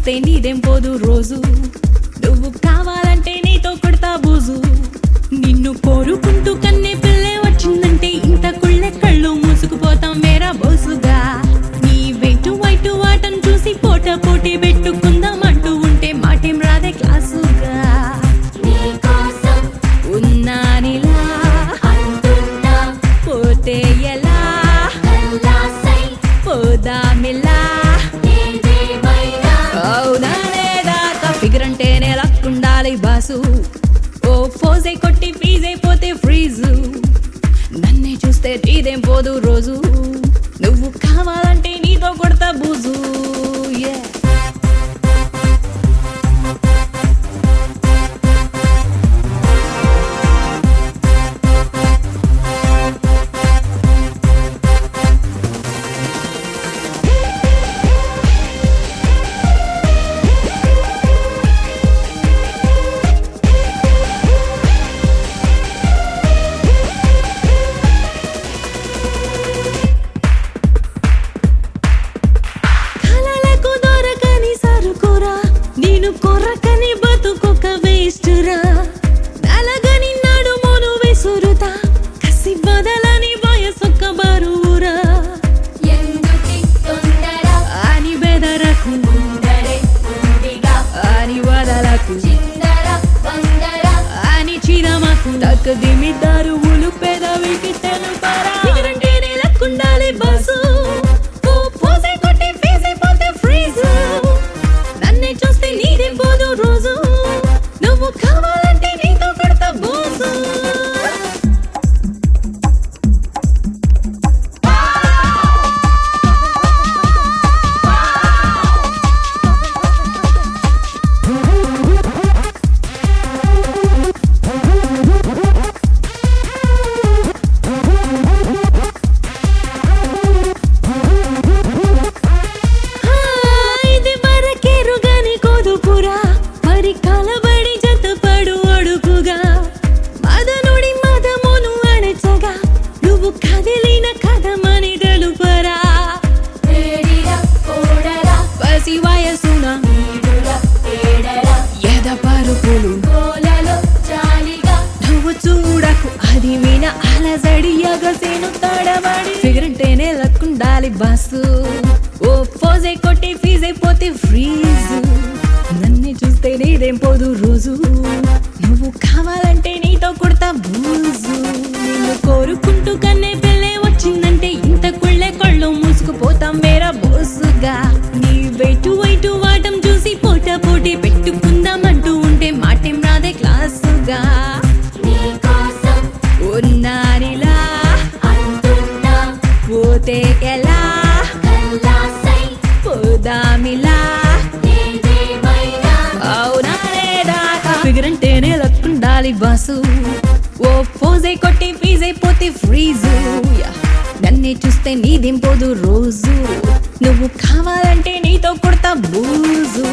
చూస్తే నీదేం పోదు రోజు నువ్వు కావాలంటే నీతో కొడతా బూజు నిన్ను కోరుకుంటూ కన్నే పిల్లే వచ్చిందంటే ఇంత కుళ్ళె కళ్ళు మూసుకుపోతాం మేరా బోసుగా నీ వెయిటు వైటు వాటం చూసి పోట పోటీ పెట్టుకుందాం అంటూ ఉంటే మాటేం రాదే క్లాసుగా నీకోసం ఉన్నానిలా అంటున్నా పోతే ఎలా కల్లాసై పోదామిలా నీదేమైనా అవునా లేదా ఫిగర్ అంటేనే లక్కుండాలి బాసు ఓ ఫోజే కొట్టి ఫీజ్ అయిపోతే ఫ్రీజు నన్నే చూస్తే నీదేం పోదు రోజు నువ్వు కావాలంటే నీతో కొడతా బూజు Yeah. కలలకు దొరకని సరుకురా నేను కొరకని బతుకొక వేస్టురా నలగని నడుమును విసురుతా కసి వదలని వయసొక్క బరువురా ఎందుకి తొందర అని బెదరకు ముందరే ఉండిగా అని వదలకు చిందర వందర అని చిరమకు తక్కదిమిద్దారు ఉలు పెదవికి తెలుపరా ఫిగరంటేనే లక్కుండాలి బస్సు ఓ పోసే కొట్టి ఫీజే పోతే ఫ్రీజు నన్నే చూస్తే నీదే పోదు రోజు నువ్వు కావాలంటే నీతో కొడతా బోసు ఇది వరకెరుగని కొదుపురా మరి కలబడి జతపడు అడుగుగా మదనుడి మదమును అణచగా నువ్వు కదిలిన కథమని తెలుపరా వేడిరా ఓడరా పసి వయసున ఈడురా ఏడరా ఎద పరుపులు కోలలో జాలిగా నువ్వు చూడకు అది విన అలజడి ఎగసేను తడబడి ఫిగర్ అంటేనే లక్కుండాలి బాసు ఓ ఫోజే కొట్టి ఫీజ్ అయిపోతే ఫ్రీజ్ నన్నే చూస్తే నీదేం పోదు రోజు నువ్వు కావాలంటే నీతో కొడతా బూజు నిన్ను కోరుకుంటూ కన్నే పెళ్ళే వచ్చిందంటే ఇంత కుళ్ళే కళ్ళు మూసుకుపోతాం మేరా బోసుగా నీ వెయిటు వైటు వాటం చూసి పోట పోటీ పెట్టుకుందామంటూ ఉంటే మాటేం రాదే క్లాసుగా నీకోసం ఉన్నానిలా అంటున్నా పోతే ఎలా కల్లాసై పోదామిలా నీదేమైనా అవునా లేదా ఫిగర్ అంటేనే లక్కుండాలి బాసు ఓ ఫోజే కొట్టి ఫీజ్ అయిపోతే ఫ్రీజు యా. నన్నే చూస్తే నీదేం పోదు రోజు నువ్వు కావాలంటే నీతో కొడతా బూజు